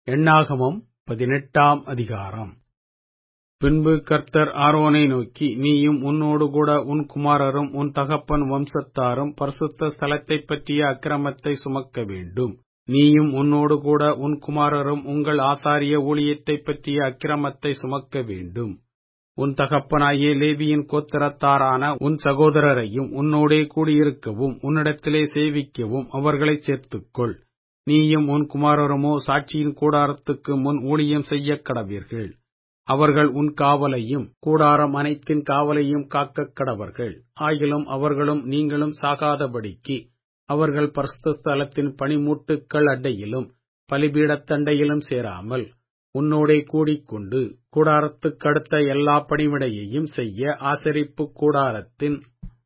எண்ணாகமம் பதினெட்டாம் அதிகாரம் பின்பு கர்த்தர் ஆரோனை நோக்கி நீயும் உன்னோடு கூட உன் குமாரரும் உன் தகப்பன் வம்சத்தாரும் பரிசுத்த ஸ்தலத்தைப் பற்றிய அக்கிரமத்தை சுமக்க வேண்டும் நீயும் உன்னோடு கூட உன் குமாரரும் உங்கள் ஆசாரிய ஊழியத்தைப் பற்றிய அக்கிரமத்தை சுமக்க வேண்டும் உன் தகப்பனாகிய லேவியின் கோத்திரத்தாரான உன் சகோதரரையும் உன்னோடே கூடியிருக்கவும் உன்னிடத்திலே சேவிக்கவும் அவர்களைச் சேர்த்துக்கொள் நீயும் உன் குமாரருமோ சாட்சியின் கூடாரத்துக்கு முன் ஊழியம் செய்யக் கடவீர்கள் அவர்கள் உன் காவலையும் கூடாரம் அனைத்தின் காவலையும் காக்கக் கடவர்கள் ஆகிலும் அவர்களும் நீங்களும் சாகாதபடிக்கு அவர்கள் பரிசுத்த ஸ்தலத்தின் பனிமூட்டுக்கள் அண்டையிலும் பலிபீடத்தண்டையிலும் சேராமல் உன்னோடே கூடிக்கொண்டு கூடாரத்துக்கடுத்த எல்லா பணிவிடையையும் செய்ய ஆசரிப்பு கூடாரத்தின்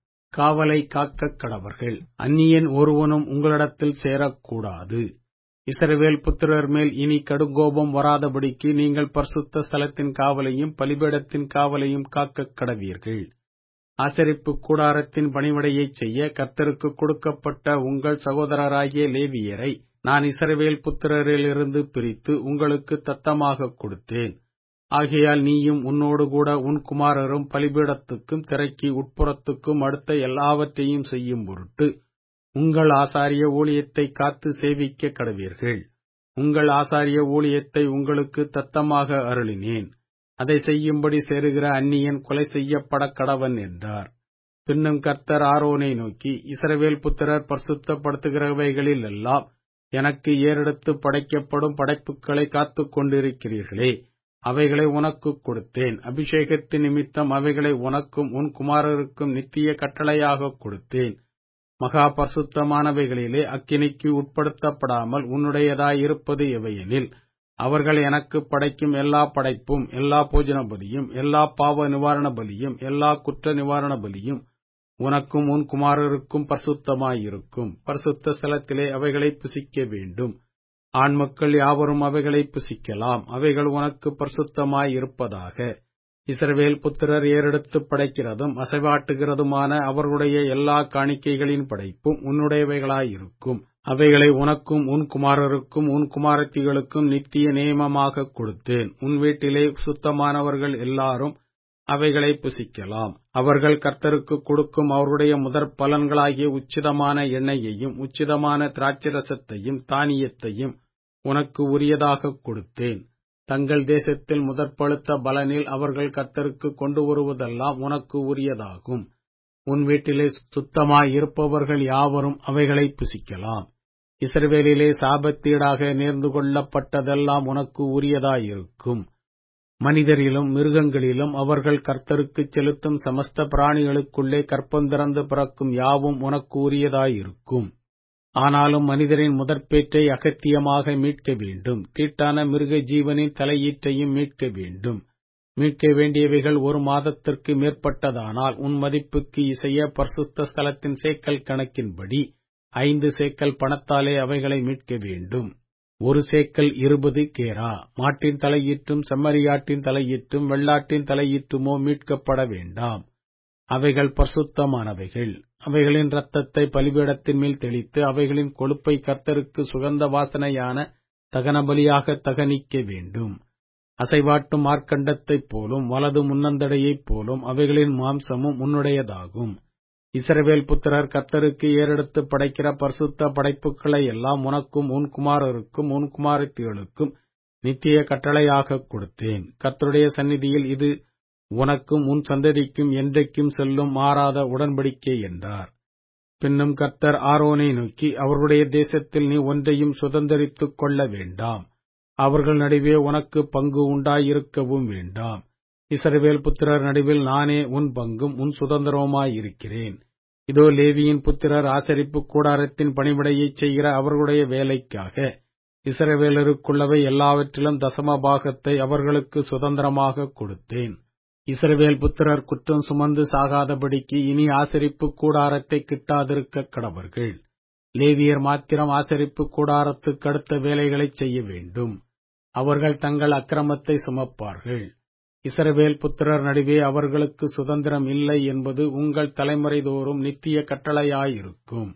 காவலை காக்கக் கடவர்கள் அந்நியன் ஒருவனும் உங்களிடத்தில் சேரக்கூடாது இஸ்ரவேல் புத்திரர் மேல் இனி கடுங்கோபம் வராதபடிக்கு நீங்கள் பரிசுத்த ஸ்தலத்தின் காவலையும் பலிபீடத்தின் காவலையும் காக்கக் கடவீர்கள் ஆசரிப்பு கூடாரத்தின் பணிவிடையைச் செய்ய கர்த்தருக்கு கொடுக்கப்பட்ட உங்கள் சகோதரராகிய லேவியரை நான் இஸ்ரவேல் புத்திரரிலிருந்து பிரித்து உங்களுக்கு தத்தமாகக் கொடுத்தேன் ஆகையால் நீயும் உன்னோடு கூட உன் குமாரரும் பலிபீடத்துக்கும் திரைக்கு உட்புறத்துக்கும் அடுத்த எல்லாவற்றையும் செய்யும் பொருட்டு உங்கள் ஆசாரிய ஊழியத்தை காத்து சேவிக்க கடவீர்கள் உங்கள் ஆசாரிய ஊழியத்தை உங்களுக்கு தத்தமாக அருளினேன் அதை செய்யும்படி சேருகிற அந்நியன் கொலை செய்யப்பட கடவன் என்றார் பின்னும் கர்த்தர் ஆரோனை நோக்கி இஸ்ரவேல் புத்திரர் பரிசுத்தப்படுத்துகிறவைகளில் எல்லாம் எனக்கு ஏறெடுத்து படைக்கப்படும் படைப்புகளை காத்துக் கொண்டிருக்கிறீர்களே அவைகளை உனக்கு கொடுத்தேன் அபிஷேகத்தின் நிமித்தம் அவைகளை உனக்கும் உன் குமாரருக்கும் நித்திய கட்டளையாக கொடுத்தேன் மகா பரிசுத்தமானவைகளிலே அக்கினிக்கு உட்படுத்தப்படாமல் உன்னுடையதாயிருப்பது எவையெனில் அவர்கள் எனக்கு படைக்கும் எல்லா படைப்பும் எல்லா போஜன பலியும் எல்லா பாவ நிவாரண பலியும் எல்லா குற்ற நிவாரண பலியும் உனக்கும் உன் குமாரருக்கும் பரிசுத்தமாயிருக்கும் பரிசுத்த ஸ்தலத்திலே அவைகளை புசிக்க வேண்டும் ஆண் மக்கள் யாவரும் அவைகளை புசிக்கலாம் அவைகள் உனக்கு பரிசுத்தமாயிருப்பதாக இஸ்ரவேல் புத்திரர் ஏறெடுத்து படைக்கிறதும் அசைவாட்டுகிறதுமான அவர்களுடைய எல்லா காணிக்கைகளின் படைப்பும் உன்னுடையவைகளாயிருக்கும் அவைகளை உனக்கும் உன் குமாரருக்கும் உன் குமாரத்திகளுக்கும் நித்திய நியமமாக கொடுத்தேன் உன் வீட்டிலே சுத்தமானவர்கள் எல்லாரும் அவைகளை புசிக்கலாம் அவர்கள் கர்த்தருக்கு கொடுக்கும் அவருடைய முதற் பலன்களாகிய உச்சிதமான எண்ணெயையும் உச்சிதமான திராட்சரசத்தையும் தானியத்தையும் உனக்கு உரியதாக கொடுத்தேன் தங்கள் தேசத்தில் முதற்பழுத்த பலனில் அவர்கள் கர்த்தருக்கு கொண்டு வருவதெல்லாம் உனக்கு உரியதாகும் உன் வீட்டிலே சுத்தமாயிருப்பவர்கள் யாவரும் அவைகளை புசிக்கலாம் இஸ்ரவேலிலே சாபத்தீடாக நேர்ந்து கொள்ளப்பட்டதெல்லாம் உனக்கு உரியதாயிருக்கும் மனிதரிலும் மிருகங்களிலும் அவர்கள் கர்த்தருக்கு செலுத்தும் சமஸ்த பிராணிகளுக்குள்ளே கற்பந்திறந்து பிறக்கும் யாவும் உனக்கு உரியதாயிருக்கும் ஆனாலும் மனிதரின் முதற்பேற்றை அகத்தியமாக மீட்க வேண்டும் தீட்டான மிருக ஜீவனின் தலையீற்றையும் மீட்க வேண்டும் மீட்க வேண்டியவைகள் ஒரு மாதத்திற்கு மேற்பட்டதானால் உன் மதிப்புக்கு இசைய பரிசுத்த ஸ்தலத்தின் சேக்கல் கணக்கின்படி ஐந்து சேக்கல் பணத்தாலே அவைகளை மீட்க வேண்டும் ஒரு சேக்கல் இருபது கேரா மாட்டின் தலையீற்றும் செம்மறியாட்டின் தலையீற்றும் வெள்ளாட்டின் தலையீற்றுமோ மீட்கப்பட வேண்டாம் அவைகள் பரிசுத்தமானவைகள் அவைகளின் இரத்தத்தை பலிபீடத்தின் மேல் தெளித்து அவைகளின் கொழுப்பை கர்த்தருக்கு சுகந்த வாசனையான தகனபலியாக தகனிக்க வேண்டும் அசைவாட்டும் மார்க்கண்டத்தைப் போலும் வலது முன்னந்தடையைப் போலும் அவைகளின் மாம்சமும் உன்னுடையதாகும் இஸ்ரவேல் புத்திரர் கர்த்தருக்கு ஏறெடுத்து படைக்கிற பரிசுத்த படைப்புகளை எல்லாம் உனக்கும் உன் குமாரருக்கும் உன் குமாரத்திகளுக்கும் நித்திய கட்டளையாக கொடுத்தேன் கர்த்தருடைய சந்நிதியில் இது உனக்கும் உன் சந்ததிக்கும் என்றைக்கும் செல்லும் மாறாத உடன்படிக்கை என்றார் பின்னும் கர்த்தர் ஆரோனை நோக்கி அவர்களுடைய தேசத்தில் நீ ஒன்றையும் சுதந்திரித்துக் கொள்ள வேண்டாம் அவர்கள் நடுவே உனக்கு பங்கு உண்டாயிருக்கவும் வேண்டாம் இஸ்ரவேல் புத்திரர் நடுவில் நானே உன் பங்கும் உன் சுதந்திரவுமாயிருக்கிறேன் இதோ லேவியின் புத்திரர் ஆசரிப்பு கூடாரத்தின் பணிவிடையைச் செய்கிற அவர்களுடைய வேலைக்காக இஸ்ரவேலருக்குள்ளவை எல்லாவற்றிலும் தசம பாகத்தை அவர்களுக்கு சுதந்திரமாக கொடுத்தேன் இஸ்ரவேல் புத்திரர் குற்றம் சுமந்து சாகாதபடிக்கு இனி ஆசரிப்பு கூடாரத்தை கிட்டாதிருக்க கடவர்கள் லேவியர் மாத்திரம் ஆசரிப்பு கூடாரத்துக்கு அடுத்த வேலைகளைச் செய்ய வேண்டும் அவர்கள் தங்கள் அக்கிரமத்தை சுமப்பார்கள் இஸ்ரவேல் புத்திரர் நடுவே அவர்களுக்கு சுதந்திரம் இல்லை என்பது உங்கள் தலைமுறை தோறும் நித்திய கட்டளையாயிருக்கும்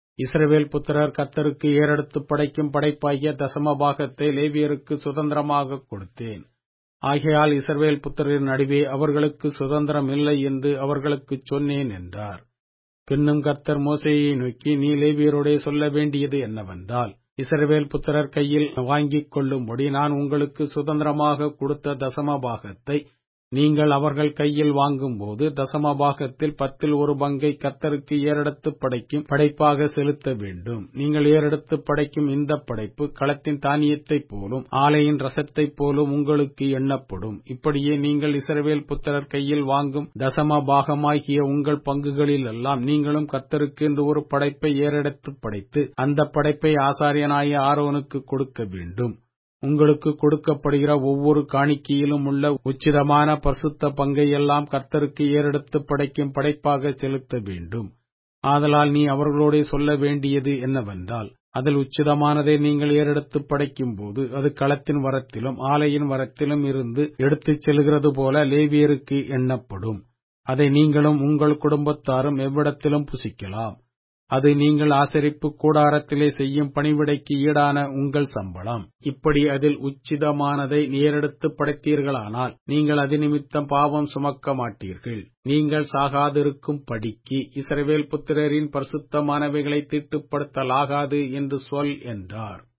இஸ்ரவேல் புத்திரர் கர்த்தருக்கு ஏறெடுத்து படைக்கும் படைப்பாகிய தசம பாகத்தை லேவியருக்கு சுதந்திரமாக கொடுத்தேன் ஆகையால் இஸ்ரவேல் புத்திரரின் நடுவே அவர்களுக்கு சுதந்திரம் இல்லை என்று அவர்களுக்குச் சொன்னேன் என்றார் பின்னும் கர்த்தர் மோசையை நோக்கி நீ லேவியரோடே சொல்ல வேண்டியது என்னவென்றால் இஸ்ரவேல் புத்திரர் கையில் வாங்கிக் கொள்ளும்படி நான் உங்களுக்கு சுதந்திரமாக கொடுத்த தசம பாகத்தை நீங்கள் அவர்கள் கையில் வாங்கும்போது தசம பாகத்தில் பத்தில் ஒரு பங்கை கர்த்தருக்கு ஏறெடுத்து படைக்கும் படைப்பாக செலுத்த வேண்டும் நீங்கள் ஏறெடுத்து படைக்கும் இந்த படைப்பு களத்தின் தானியத்தைப் போலும் ஆலையின் ரசத்தைப் போலும் உங்களுக்கு எண்ணப்படும் இப்படியே நீங்கள் இஸ்ரவேல் புத்திரர் கையில் வாங்கும் தசம பாகமாகிய உங்கள் பங்குகளில் எல்லாம் நீங்களும் கர்த்தருக்கு என்று ஒரு படைப்பை ஏறெடுத்து படைத்து அந்த படைப்பை ஆசாரியனாய ஆரோனுக்கு கொடுக்க வேண்டும் உங்களுக்கு கொடுக்கப்படுகிற ஒவ்வொரு காணிக்கையிலும் உள்ள உச்சிதமான பரிசுத்த பங்கையெல்லாம் கர்த்தருக்கு ஏறெடுத்து படைக்கும் படைப்பாக செலுத்த வேண்டும் ஆதலால் நீ அவர்களோடே சொல்ல வேண்டியது என்னவென்றால் அதில் உச்சிதமானதை நீங்கள் ஏறெடுத்து படைக்கும்போது அது களத்தின் வரத்திலும் ஆலையின் வரத்திலும் இருந்து எடுத்துச் செல்கிறது போல லேவியருக்கு எண்ணப்படும் அதை நீங்களும் உங்கள் குடும்பத்தாரும் எவ்விடத்திலும் புசிக்கலாம் அது நீங்கள் ஆசரிப்பு கூடாரத்திலே செய்யும் பணிவிடைக்கு ஈடான உங்கள் சம்பளம் இப்படி அதில் உச்சிதமானதை நேரெடுத்து படைத்தீர்களானால் நீங்கள் அது நிமித்தம் பாவம் சுமக்க மாட்டீர்கள் நீங்கள் சாகாதிருக்கும் படிக்கு இஸ்ரவேல் புத்திரரின் பரிசுத்தமானவைகளை தீட்டுப்படுத்தலாகாது என்று சொல் என்றார்